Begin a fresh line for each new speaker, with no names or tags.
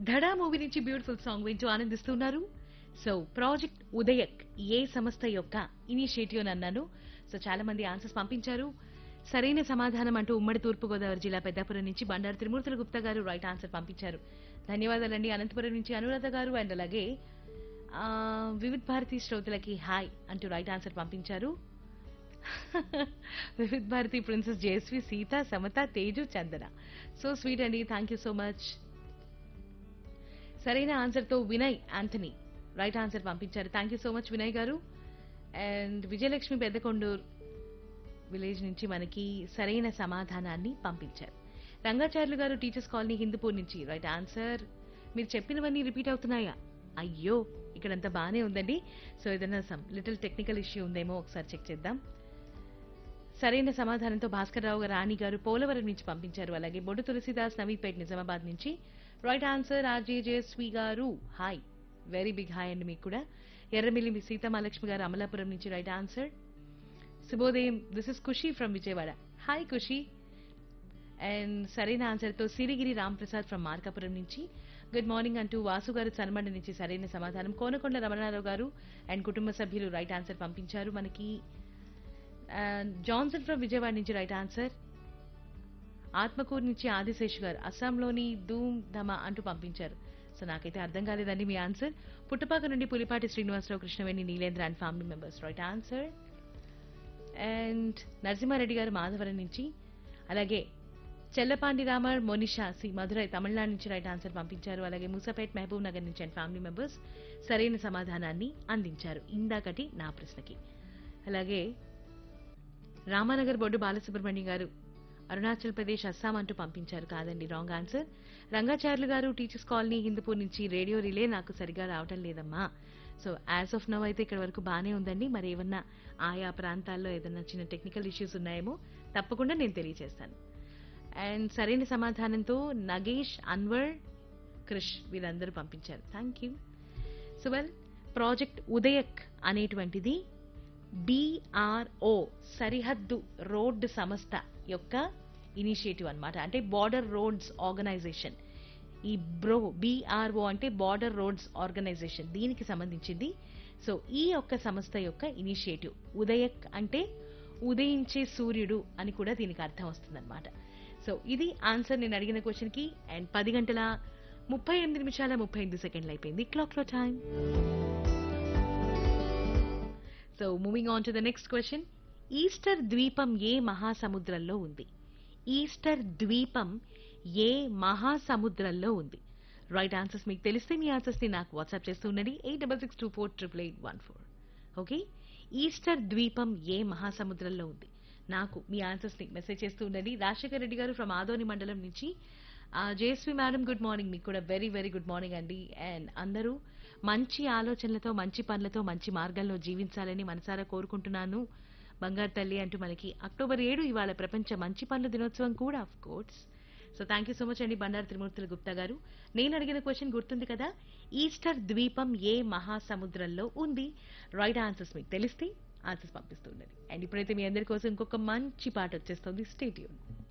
ధడా movie నుంచి beautiful song వింటూ ఆనందిస్తున్నారు సో ప్రాజెక్ట్ ఉదయక్ ఏ సంస్థ యొక్క ఇనిషియేటివ్ అని అన్నాను సో చాలా మంది ఆన్సర్స్ పంపించారు సరైన సమాధానం అంటూ ఉమ్మడి తూర్పుగోదావరి జిల్లా పెద్దాపురం నుంచి బండారు త్రిమూర్తుల గుప్తా గారు రైట్ ఆన్సర్ పంపించారు ధన్యవాదాలండి అనంతపురం నుంచి అనురాధ గారు అండ్ అలాగే ఆ, వివిధ్ భారతి శ్రోతలకి హాయ్ అంటూ రైట్ ఆన్సర్ పంపించారు Vividh Bharati princess Jayashree Sita Samata Teju Chandana so sweet అండి థ్యాంక్ యూ సో మచ్ సరైన ఆన్సర్ తో వినయ్ యాంథనీ రైట్ ఆన్సర్ పంపించారు thank you so much Vinay గారు అండ్ విజయలక్ష్మి పెద్దకొండూరు విలేజ్ నుంచి మనకి సరైన సమాధానాన్ని పంపించారు రంగాచార్యులు గారు టీచర్స్ కాలనీ హిందూపూర్ నుంచి రైట్ ఆన్సర్ మీరు చెప్పినవన్నీ రిపీట్ అవుతున్నాయా అయ్యో ఇక్కడంతా బాగానే ఉందండి సో ఏదైనా సమ్ లిటిల్ టెక్నికల్ ఇష్యూ ఉందేమో ఒకసారి చెక్ చేద్దాం సరైన సమాధానంతో భాస్కర్ రావు గారు రాణి గారు పోలవరం నుంచి పంపించారు అలాగే బొడ్డు తులసిదాస్ నవీపేట్ నిజామాబాద్ నుంచి రైట్ ఆన్సర్ ఆర్జే జయశ్రీ గారు హాయ్ వెరీ బిగ్ హాయ్ అండి మీకు కూడా ఎర్రమిల్లి సీతమాలక్ష్మి గారు అమలాపురం నుంచి రైట్ ఆన్సర్ శుభోదయం this is Khushi from Vijayawada hi Khushi and సరైన ఆన్సర్తో సిరిగిరి రాంప్రసాద్ ఫ్రమ్ మార్కాపురం నుంచి గుడ్ మార్నింగ్ అంటూ వాసు గారు చనమండ నుంచి సరైన సమాధానం కోనకొండ రమణారావు గారు అండ్ కుటుంబ సభ్యులు రైట్ ఆన్సర్ పంపించారు మనకి అండ్ జాన్సన్ ఫ్రమ్ విజయవాడ నుంచి రైట్ ఆన్సర్ ఆత్మకూరు నుంచి ఆదిశేష్ గారు అస్సాంలోని ధూమ్ ధమ అంటూ పంపించారు సో నాకైతే అర్థం కాలేదండి మీ ఆన్సర్ పుట్టపాక నుండి Pulipati Srinivasarao Krishnaveni Neelendra and family members right answer and Narasimhareddy గారు మాధవరం నుంచి అలాగే చెల్లపాండి రామర్ మోనిషా సి మధురై తమిళనాడు నుంచి రైట్ ఆన్సర్ పంపించారు అలాగే మూసాపేట్ మహబూబ్ నగర్ నుంచి అండ్ ఫ్యామిలీ మెంబర్స్ సరైన సమాధానాన్ని అందించారు ఇందాకటి నా ప్రశ్నకి అలాగే రామానగర్ బొడ్డు బాలసుబ్రహ్మణ్యం గారు అరుణాచల్ ప్రదేశ్ అస్సాం అంటూ పంపించారు కాదండి రాంగ్ ఆన్సర్ రంగాచార్యులు గారు టీచర్స్ కాలనీ హిందూపూర్ నుంచి రేడియో రిలే నాకు సరిగా రావటం లేదమ్మా సో యాజ్ ఆఫ్ నవ్ అయితే ఇక్కడ వరకు బాగానే ఉందండి మరి ఏమన్నా ఆయా ప్రాంతాల్లో ఏదన్నా చిన్న టెక్నికల్ ఇష్యూస్ ఉన్నాయేమో తప్పకుండా నేను తెలియజేస్తాను అండ్ సరైన సమాధానంతో నగేష్ అన్వర్ క్రిష్ వీరందరూ పంపించారు thank you so well project ఉదయక్ అనేటువంటిది బీఆర్ఓ సరిహద్దు రోడ్డు సంస్థ యొక్క ఇనిషియేటివ్ అన్నమాట అంటే బార్డర్ రోడ్స్ ఆర్గనైజేషన్ ఈ బ్రో బీఆర్ఓ అంటే బార్డర్ రోడ్స్ ఆర్గనైజేషన్ దీనికి సంబంధించింది సో ఈ యొక్క సంస్థ యొక్క ఇనిషియేటివ్ ఉదయక్ అంటే ఉదయించే సూర్యుడు అని కూడా దీనికి అర్థం వస్తుందన్నమాట సో ఇది ఆన్సర్ నేను అడిగిన క్వశ్చన్ కి అండ్ పది గంటల ముప్పై ఎనిమిది నిమిషాల ముప్పై ఎనిమిది సెకండ్లు అయిపోయింది క్లాక్ లో time so moving on to the next question Easter ద్వీపం ఏ మహాసముద్రంలో ఉంది ఈస్టర్ ద్వీపం ఏ మహాసముద్రంలో ఉంది రైట్ ఆన్సర్స్ మీకు తెలిస్తే మీ ఆన్సర్స్ ని నాకు వాట్సాప్ చేస్తూ ఉండండి eight double six two four triple eight one four okay Easter ద్వీపం ఏ మహాసముద్రంలో ఉంది నాకు మీ ఆన్సర్స్ ని మెసేజ్ చేస్తూ ఉండండి రాజశేఖర్ రెడ్డి గారు ఫ్రమ్ ఆదోని మండలం నుంచి జేఎస్వి మేడం గుడ్ మార్నింగ్ మీకు కూడా వెరీ వెరీ గుడ్ మార్నింగ్ అండి అండ్ అందరూ మంచి ఆలోచనలతో మంచి పనులతో మంచి మార్గంలో జీవించాలని మనసారా కోరుకుంటున్నాను బంగారు తల్లి అంటూ మనకి అక్టోబర్ ఏడు ఇవాళ ప్రపంచ మంచి పనుల దినోత్సవం కూడా of course so thank you so much అండి బండారు త్రిమూర్తుల గుప్తా గారు నేను అడిగిన క్వశ్చన్ గుర్తుంది కదా ఈస్టర్ ద్వీపం ఏ మహాసముద్రంలో ఉంది రైట్ ఆన్సర్స్ మీకు తెలిస్తే ఆన్సర్స్ పంపిస్తూ ఉండండి అండ్ ఇప్పుడైతే మీ అందరి కోసం ఇంకొక మంచి పాట వచ్చేస్తుంది స్టేట్యూన్